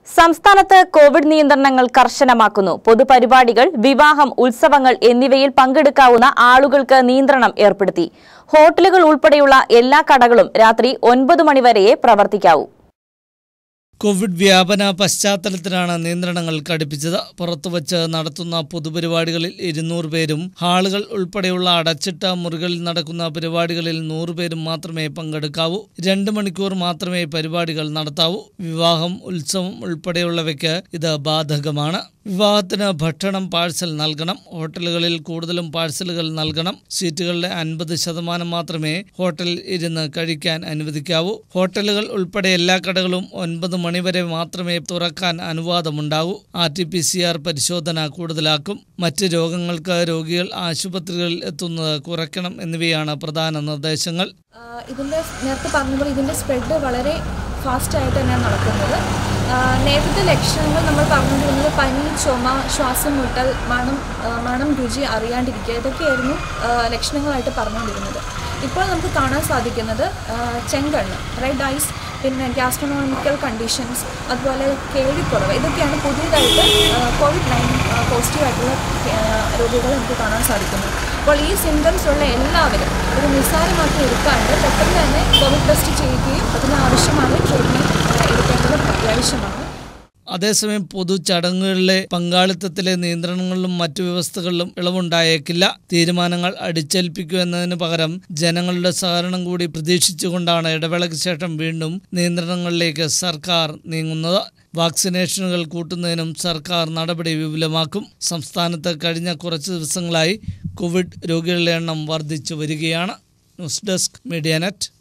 സംസ്ഥാനത്ത് കോവിഡ് നിയന്ത്രണങ്ങൾ കർശനമാക്കുന്നു പൊതുപരിപാടികൾ വിവാഹം ഉത്സവങ്ങൾ എന്നിവയിൽ പങ്കെടുക്കാവുന്ന ആളുകൾക്ക് നിയന്ത്രണം ഏർപ്പെടുത്തി ഹോട്ടലുകൾ ഉൾപ്പെടെയുള്ള എല്ലാ കടകളും രാത്രി ഒൻപത് മണിവരെയേ പ്രവർത്തിക്കാവൂ കോവിഡ് വ്യാപന പശ്ചാത്തലത്തിലാണ് നിയന്ത്രണങ്ങൾ കടുപ്പിച്ചത് പുറത്തുവച്ച് നടത്തുന്ന പൊതുപരിപാടികളിൽ ഇരുന്നൂറ് പേരും ഹാളുകൾ ഉൾപ്പെടെയുള്ള അടച്ചിട്ട മുറികളിൽ നടക്കുന്ന പരിപാടികളിൽ നൂറ് പേരും മാത്രമേ പങ്കെടുക്കാവൂ രണ്ട് മണിക്കൂർ മാത്രമേ പരിപാടികൾ നടത്താവൂ വിവാഹം ഉത്സവം ഉൾപ്പെടെയുള്ളവയ്ക്ക് ഇത് ബാധകമാണ് വിവാഹത്തിന് ഭക്ഷണം പാഴ്സൽ നൽകണം ഹോട്ടലുകളിൽ കൂടുതലും പാഴ്സലുകൾ നൽകണം സീറ്റുകളുടെ അൻപത് ശതമാനം മാത്രമേ ഹോട്ടലിൽ ഇരുന്ന് കഴിക്കാൻ അനുവദിക്കാവൂ ഹോട്ടലുകൾ ഉൾപ്പെടെ എല്ലാ കടകളും ഒൻപത് മണിവരെ മാത്രമേ തുറക്കാൻ അനുവാദമുണ്ടാകൂ R T P C R പരിശോധന കൂടുതലാക്കും മറ്റ് രോഗങ്ങൾക്ക് രോഗികൾ ആശുപത്രികളിൽ എത്തുന്നത് കുറയ്ക്കണം എന്നിവയാണ് പ്രധാന നിർദ്ദേശങ്ങൾ ആഹ് ഇതിൻ്റെ നേരത്തെ പറഞ്ഞപ്പോൾ ഇതിൻ്റെ സ്പ്രെഡ് വളരെ ഫാസ്റ്റ് ആയിട്ട് തന്നെയാണ് നടക്കുന്നത് ആഹ് നേരത്തെ ലക്ഷണങ്ങൾ നമ്മൾ പറഞ്ഞുകൊണ്ടിരുന്നത് പനി ചുമ ശ്വാസം മുട്ടൽ മണം ആഹ് മണം രുചി അറിയാണ്ടിരിക്കുക ഇതൊക്കെയായിരുന്നു ആഹ് ലക്ഷണങ്ങളായിട്ട് പറഞ്ഞുകൊണ്ടിരുന്നത് ഇപ്പോൾ നമുക്ക് കാണാൻ സാധിക്കുന്നത് ആഹ് ചെങ്കണ്ണ് റെഡ് ഐസ് പിന്നെ ഗ്യാസ്ട്രോണോമിക്കൽ കണ്ടീഷൻസ് അതുപോലെ കേൾവിക്കുറവ് ഇതൊക്കെയാണ് പുതിയതായിട്ട് കോവിഡ് നയൻ പോസിറ്റീവ് ആയിട്ടുള്ള ആഹ് രോഗികൾ നമുക്ക് കാണാൻ സാധിക്കുന്നത് അപ്പോൾ ഈ സിംറ്റംസ് ഉള്ള എല്ലാവരും ഒരു നിസ്സാരമാക്കി എടുക്കാണ്ട് പെട്ടെന്ന് തന്നെ കോവിഡ് ടെസ്റ്റ് ചെയ്യുകയും അതിനാവശ്യമായ ട്രീറ്റ്മെൻറ്റ് എടുക്കേണ്ടത് അത്യാവശ്യമാണ് അതേസമയം പൊതു ചടങ്ങുകളിലെ പങ്കാളിത്തത്തിലെ നിയന്ത്രണങ്ങളിലും മറ്റു വ്യവസ്ഥകളിലും ഇളവുണ്ടായേക്കില്ല തീരുമാനങ്ങൾ അടിച്ചേൽപ്പിക്കൂ എന്നതിന് പകരം ജനങ്ങളുടെ സഹകരണം കൂടി പ്രതീക്ഷിച്ചുകൊണ്ടാണ് ഇടവേളയ്ക്ക് ശേഷം വീണ്ടും നിയന്ത്രണങ്ങളിലേക്ക് സർക്കാർ നീങ്ങുന്നത് വാക്സിനേഷനുകൾ കൂട്ടുന്നതിനും സർക്കാർ നടപടി വിപുലമാക്കും സംസ്ഥാനത്ത് കഴിഞ്ഞ കുറച്ച് ദിവസങ്ങളായി കോവിഡ് രോഗികളുടെ എണ്ണം വർദ്ധിച്ചു വരികയാണ് ന്യൂസ് ഡെസ്ക് മീഡിയ നെറ്റ്